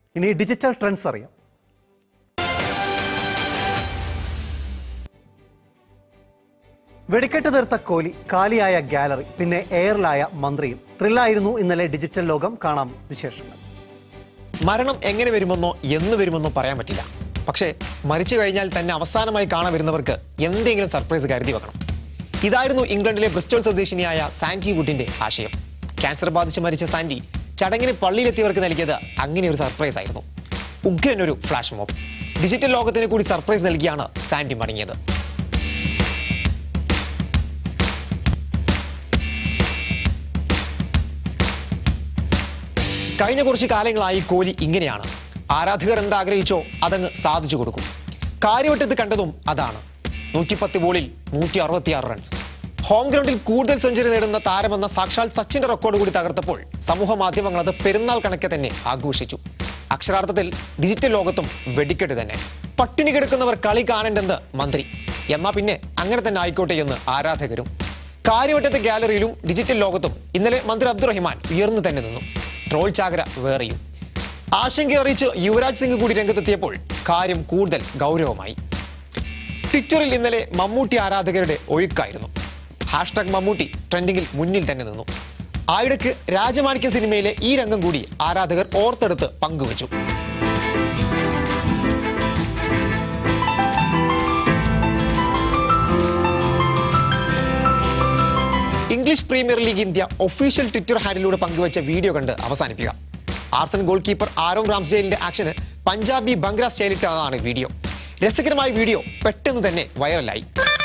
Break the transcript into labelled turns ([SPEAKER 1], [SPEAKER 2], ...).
[SPEAKER 1] ഇനി digital trends അറിയാം വെടിക്കെട്ട് തീർത്ത കോഹ്ലി കാലിയായ ഗാലറി പിന്നെ എയറിലായ മന്ത്രിയും ത്രില്ലായിരുന്നു ഇന്നലെ ഡിജിറ്റൽ ലോകം കാണാം വിശേഷങ്ങൾ
[SPEAKER 2] മരണം എങ്ങനെ വരുമെന്നോ എന്ന് വരുമെന്നോ പറയാൻ പറ്റില്ല പക്ഷേ മരിച്ചു കഴിഞ്ഞാൽ തന്നെ അവസാനമായി കാണാൻ വരുന്നവർക്ക് എന്തെങ്കിലും സർപ്രൈസ് കരുതി വെക്കണം ഇതായിരുന്നു ഇംഗ്ലണ്ടിലെ ബ്രിസ്റ്റോൾ സ്വദേശിനിയായ സാൻഡി വുഡിന്റെ ആശയം ക്യാൻസർ ബാധിച്ച് മരിച്ച സാൻഡി ചടങ്ങിന് പള്ളിയിലെത്തിയവർക്ക് നൽകിയത് അങ്ങനെ ഒരു സർപ്രൈസ് ആയിരുന്നു ഉഗ്രൻ ഒരു ഫ്ലാഷ് മോബ് ഡിജിറ്റൽ ലോകത്തിന് കൂടി സർപ്രൈസ് നൽകിയാണ് സാൻഡി മടങ്ങിയത് കഴിഞ്ഞ കുറച്ച് കാലങ്ങളായി കോഹ്ലി ഇങ്ങനെയാണ് ആരാധകർ എന്താഗ്രഹിച്ചോ അതങ്ങ് സാധിച്ചു കൊടുക്കും കാര്യവട്ടത്ത് കണ്ടതും അതാണ് നൂറ്റിപ്പത്ത് ബോളിൽ നൂറ്റി അറുപത്തിയാറ് റൺസ് ഹോം ഗ്രൗണ്ടിൽ കൂടുതൽ സെഞ്ചുറി നേടുന്ന താരമെന്ന സാക്ഷാൽ സച്ചിന്റെ റെക്കോർഡ് കൂടി തകർത്തപ്പോൾ സമൂഹ മാധ്യമങ്ങൾ അത് പെരുന്നാൾ കണക്കെ തന്നെ ആഘോഷിച്ചു അക്ഷരാർത്ഥത്തിൽ ഡിജിറ്റൽ ലോകത്തും വെടിക്കെട്ട് തന്നെ പട്ടിണി കിടക്കുന്നവർ കളി കാണേണ്ടെന്ന് മന്ത്രി എന്നാ പിന്നെ അങ്ങനെ തന്നെ ആയിക്കോട്ടെ എന്ന് ആരാധകരും കാര്യവട്ടത്തെ ഗാലറിയിലും ഡിജിറ്റൽ ലോകത്തും ഇന്നലെ മന്ത്രി അബ്ദുറഹിമാൻ ഉയർന്നു തന്നെ നിന്നു ട്രോൾ ചാകര വേറെയും ആശങ്ക അറിയിച്ച് യുവരാജ് സിംഗ് കൂടി രംഗത്തെത്തിയപ്പോൾ കാര്യം കൂടുതൽ ഗൗരവമായി ട്വിറ്ററിൽ ഇന്നലെ മമ്മൂട്ടി ആരാധകരുടെ ഒഴുക്കായിരുന്നു ഹാഷ്ടാഗ് മമ്മൂട്ടി ട്രെൻഡിങ്ങിൽ മുന്നിൽ തന്നെ നിന്നു ആയിടക്ക് രാജമാണിക്യ സിനിമയിലെ ഈ രംഗം കൂടി ആരാധകർ ഓർത്തെടുത്ത് പങ്കുവച്ചു English Premier League India official Twitter ഹാൻഡിലൂടെ പങ്കുവച്ച വീഡിയോ കണ്ട് അവസാനിപ്പിക്കുക ആർസൻ ഗോൾ കീപ്പർ ആരോൺ റാംസ്ഡെയിലിന്റെ ആക്ഷന് പഞ്ചാബി ബംഗ്ര സ്റ്റൈലിട്ടതാണ് വീഡിയോ രസകരമായ വീഡിയോ പെട്ടെന്ന് തന്നെ വൈറലായി